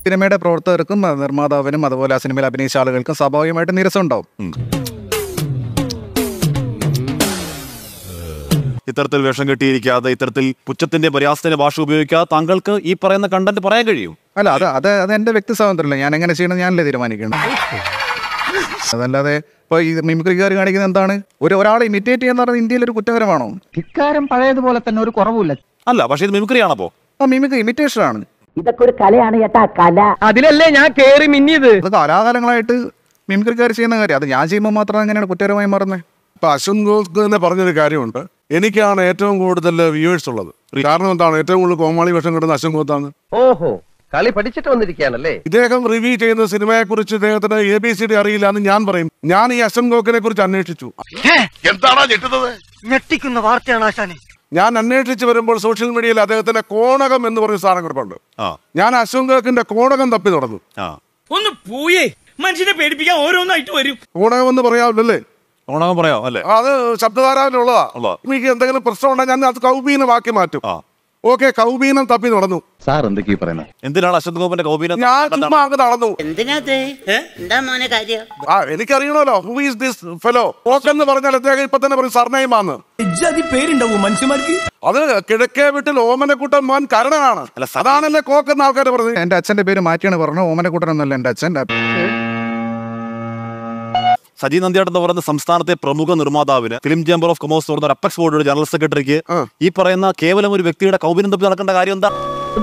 സിനിമയുടെ പ്രവർത്തകർക്കും ആ, നിർമ്മാതാവിനും അതുപോലെ ആ സിനിമയിൽ അഭിനയിച്ച ആളുകൾക്കും സ്വാഭാവികമായിട്ട് നിരസം ഉണ്ടാവും ഇത്തരത്തിൽ വേഷം കെട്ടിയിരിക്കാതെ ഇത്തരത്തിൽ പുച്ഛത്തിന്റെ പര്യാസത്തിന്റെ ഭാഷ ഉപയോഗിക്കാതെ താങ്കൾക്ക് ഈ പറയുന്ന കണ്ടന്റ് പറയാൻ കഴിയും അല്ല അത് അത് അത് എൻ്റെ വ്യക്തി സ്വാതന്ത്ര്യമല്ല ഞാൻ എങ്ങനെ ചെയ്യണം ഞാനല്ലേ തീരുമാനിക്കണം അതല്ലാതെ ഇപ്പൊ ഈ മിമിക്രിക്കാർ കാണിക്കുന്നത് എന്താണ് ഒരു ഒരാളെ ഇമിറ്റേറ്റ് ചെയ്യുന്ന പറഞ്ഞാൽ ഇന്ത്യയിൽ ഒരു കുറ്റകരമാണോ ഇക്കാരം പഴയതുപോലെ തന്നെ ഒരു കുറവുമില്ല അല്ല പക്ഷേ ഇത് മിമിക്രി ആണപ്പോ ആ മിമിക്രി ഇമിറ്റേഷൻ ആണ് ഇതൊക്കെ ഒരു കലയാണ് ചേട്ടാ കല അതിലല്ലേ ഞാൻ കേറി മിന്നിയത് അത് കാലാകാലങ്ങളായിട്ട് മിമിക്രിക്കാർ ചെയ്യുന്ന കാര്യം അത് ഞാൻ ചെയ്യുമ്പോൾ മാത്രം എങ്ങനെയാണ് കുറ്റകരമായി മാറുന്നത് ഇപ്പൊ അശ്വന്ത് ഗോസ്ക് തന്നെ പറഞ്ഞൊരു കാര്യമുണ്ട് എനിക്കാണ് ഏറ്റവും കൂടുതൽ വ്യൂവേഴ്സ് ഉള്ളത് കാരണം എന്താണ് ഏറ്റവും കൂടുതൽ കോമാളി വേഷം കിട്ടുന്ന അശ്വന്ത് ഗോത്താണ് ഓഹോ കളി പഠിച്ചിട്ട് വന്നിരിക്കുകയാണല്ലേ ഇദ്ദേഹം റിവ്യൂ ചെയ്യുന്ന സിനിമയെ കുറിച്ച് ഇദ്ദേഹത്തിന് എ ബി സി ഡി അറിയില്ല എന്ന് ഞാൻ പറയും ഞാൻ ഈ അശ്വന്ത് ഗോക്കിനെ കുറിച്ച് അന്വേഷിച്ചു എന്താണോ ഞെട്ടുന്നത് ഞെട്ടിക്കുന്ന വാർത്തയാണ് ആശാനെ ഞാൻ അന്വേഷിച്ച് വരുമ്പോൾ സോഷ്യൽ മീഡിയയിൽ അദ്ദേഹത്തിന്റെ കോണകം എന്ന് പറഞ്ഞ സാധനം കിടപ്പുണ്ട് ആ ഞാൻ അശ്വന്ത് ഗോക്കിന്റെ കോണകം തപ്പി നടന്നു ആ ഒന്ന് പോയേ മനുഷ്യനെ പേടിപ്പിക്കാൻ ഓരോന്നായിട്ട് വരും കോണകം എന്ന് പറയാമല്ലേ ഓണകം പറയാം അല്ലേ അത് ശബ്ദധാരാവിലുള്ളതാ ഉള്ളതാ. എനിക്ക് എന്തെങ്കിലും പ്രശ്നം ഉണ്ടെങ്കിൽ ഞാൻ അത് കൗബീനമാക്കി മാറ്റും ആ ഓക്കെ കൗബീനം തപ്പി നടന്നു സാർ എന്തൊക്കെയാ പറയുന്നത് എന്തിനാണ് അശ്വന്ത് ഗോപിന്റെ കൗബീന ഞാൻ ചുമ്മാ അങ്ങ് നടന്നു എന്തിനാത് എന്താ മോനെ കാര്യം ആ എനിക്കറിയണമല്ലോ ഹു ഈസ് ദിസ് ഫെലോ ഓക്ക് എന്ന് പറഞ്ഞാൽ അദ്ദേഹം ഇപ്പൊ തന്നെ പറയും സർനെയിമാന്ന് പേരുണ്ടാവും മനുഷ്യന്മാർക്ക് അത് കിഴക്കേ വീട്ടിൽ ഓമനക്കുട്ടൻ മോൻ കരുണനാണ് അല്ല, സത്യം. അതാണല്ലേ കോക്ക് എന്ന ആൾക്കാർ പറഞ്ഞത് എൻ്റെ അച്ഛൻ്റെ പേര് മാറ്റിയാണ് പറഞ്ഞത് ഓമനക്കുട്ടൻ എന്നല്ല എൻ്റെ അച്ഛൻ സജി നന്ദിയാട്ട് എന്ന് പറയുന്ന സംസ്ഥാനത്തെ പ്രമുഖ നിർമ്മാതാവിന് ഫിലിം ചേംബർ ഓഫ് കൊമേഴ്സ് എന്ന് പറയുന്ന ഒരു അപ്പക്സ് ബോർഡിയുടെ ജനറൽ സെക്രട്ടറിക്ക് ആ. ഈ പറയുന്ന കേവലം ഒരു വ്യക്തിയുടെ കൗബിനം തപ്പി നടക്കേണ്ട കാര്യം എന്താ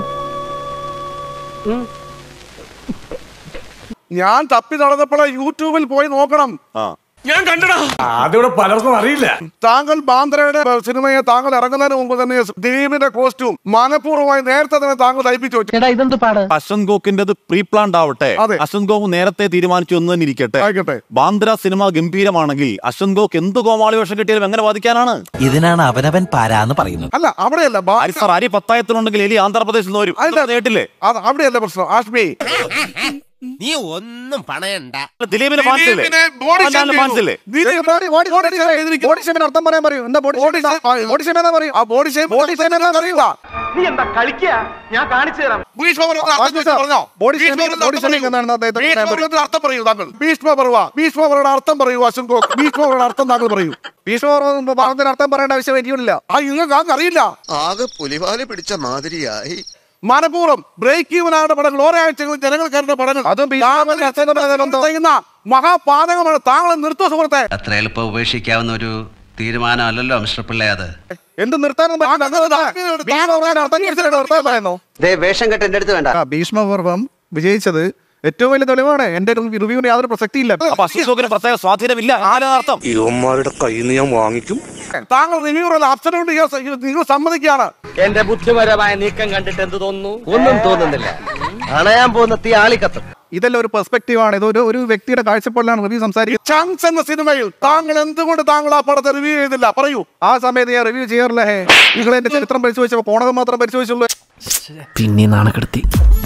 ഞാൻ തപ്പി നടന്നപ്പോൾ യൂട്യൂബിൽ പോയി നോക്കണം ആ ഞാൻ കണ്ടടാ അതിവിടെ പലർക്കും അറിയില്ല താങ്കൾ ബാന്ദ്രയുടെ സിനിമയെ താങ്കൾ ഇറങ്ങുന്നതിന് മുമ്പ് തന്നെ ദിലീപിന്റെ കോസ്റ്റ്യൂം മനഃപൂർവ്വമായി നേരത്തെ തന്നെ താങ്കൾ തയ്പ്പിച്ചു വെച്ചു ചേട്ടാ ഇതെന്ത് പാട് അശ്വന്ത് ഗോക്കിന്റെ പ്രീ പ്ലാൻഡ് ആവട്ടെ അതെ. അശ്വന്ത് ഗോക്ക് നേരത്തെ തീരുമാനിച്ചു എന്ന് തന്നെ ഇരിക്കട്ടെ ആയിക്കോട്ടെ ബാന്ദ്ര സിനിമ ഗംഭീരമാണെങ്കിൽ അശ്വന്ത് ഗോക്ക് എന്ത് കോമാളി വേഷം കിട്ടിയാലും എങ്ങനെ വാദിക്കാനാണ് ഇതിനാണ് അവനവൻ പാരാന്ന് പറയുന്നത് അല്ല അവിടെയല്ല ബാ- അരി സാർ അരി പത്തായത്തിലുണ്ടെങ്കിൽ എലി ആന്ധ്രാപ്രദേശിൽ നിന്ന് വരും അതിന്റെ- ഇതൊന്നും കേട്ടില്ലേ അത് അവിടെയല്ല പ്രശ്നം ആഷ്മി നീ ഒന്നും പണയണ്ട ദിലീപിന്റെ ഫാൻസ് ഇല്ലേ ദിലീപിനെ body shape ചെയ്തു. ഫാൻസ് ഇല്ലേ ദിലീപ് body- body shape ചെയ്തിരിക്കുന്നു. ബോഡി ഷേമിന് അർത്ഥം പറയാൻ പറയൂ എന്താ ബോഡി Body shape- ആ, ബോഡി ഷേം എന്താ പറയൂ ആ ബോഡി ഷേപ്പ് ബോഡി ഷേപ്പ് എന്നാ അറിയില്ല നീ എന്താ കളിക്കുക ഞാൻ കാണിച്ചു തരാം ഭീഷ്മ പർവ്വതത്തിന് അർത്ഥം ചോദിച്ചാ പറഞ്ഞോ? ബോഡി ഭീഷ്മ ഷേമിംഗ്- പർവ്വതത്തിന് ബോഡി അർത്ഥം ഷേമിംഗ് പറയൂ. എന്താണെന്ന് അദ്ദേഹത്തെ ഭീഷ്മ പറയാൻ പറയൂ. പർവ്വതത്തിന് അർത്ഥം പറയൂ താങ്കൾ ഭീഷ്മ പർവ്വ ഭീഷ്മ പർവ്വയുടെ അർത്ഥം പറയൂ അശ്വൻ ഗോക്ക് ഭീഷ്മ പർവ്വയുടെ അർത്ഥം താങ്കൾ പറയൂ ഭീഷ്മ പറഞ്ഞതിന് അർത്ഥം പറയേണ്ട ആവശ്യം എനിക്കില്ല ആ നിങ്ങൾക്ക് ആർക്കും അറിയില്ല ആകെ പുലിവാല് പിടിച്ച മാതിരിയായി മനപൂർവ്വം ബ്രേക്ക് ഈവനാണ് പടങ്ങൾ ഒരാഴ്ചകളിൽ ജനങ്ങൾ കയറുന്ന പടങ്ങൾ അതും ഭീഷ്മ ചെയ്യുന്ന മഹാപാതകമാണ് താങ്കൾ നിർത്തുക സുഹൃത്തെ അത്ര എളുപ്പം ഉപേക്ഷിക്കാവുന്ന ഒരു തീരുമാനമല്ലല്ലോ മിസ്റ്റർ പിള്ളേ അത് എന്ത് നിർത്താനൊന്നും പറ്റില്ല. ഭീഷ്മ പർവ്വയുടെ അർത്ഥം ചോദിച്ചിട്ട് അർത്ഥം പറയുന്നു വേഷം കെട്ട് എന്റെ അടുത്ത് വേണ്ട ആ, ഭീഷ്മപർവം വിജയിച്ചത് ഏറ്റവും വലിയ തെളിവാണ് എന്റെ റിവ്യൂവിന് യാതൊരു പ്രസക്തിയില്ല അപ്പൊ അശ്വന്ത് ഗോക്കിന് പ്രത്യേക സ്വാധീനമില്ല ആരാണ് അർത്ഥം ഇവന്മാരുടെ കയ്യിൽ നിന്ന് ഞാൻ വാങ്ങിക്കും താങ്കൾ റിവ്യൂ അബ്സലൂട്ട് നിങ്ങൾ സമ്മതിക്കുകയാണ് എന്റെ ബുദ്ധിപരമായ നീക്കം കണ്ടിട്ട് എന്ത് തോന്നുന്നു ഒന്നും തോന്നുന്നില്ല അണയാൻ പോകുന്ന തീ ആളിക്കത്തും ഇതെല്ലാം ഒരു പെർസ്പെക്റ്റീവാണ് ഇത് ഒരു ഒരു വ്യക്തിയുടെ കാഴ്ചപ്പാടിലാണ് റിവ്യൂ സംസാരിക്കുന്നത് ചങ്സ് എന്ന സിനിമയിൽ താങ്കൾ എന്തുകൊണ്ട് താങ്കൾ ആ പടത്തെ റിവ്യൂ ചെയ്തില്ല പറയൂ ആ സമയത്ത് ഞാൻ റിവ്യൂ ചെയ്യാറില്ല ഹേ നിങ്ങൾ എന്റെ ചരിത്രം പരിശോധിച്ചപ്പോൾ പോണത് മാത്രം പരിശോധിച്ചുള്ളൂ പിന്നെ നാണക്കെടുത്തി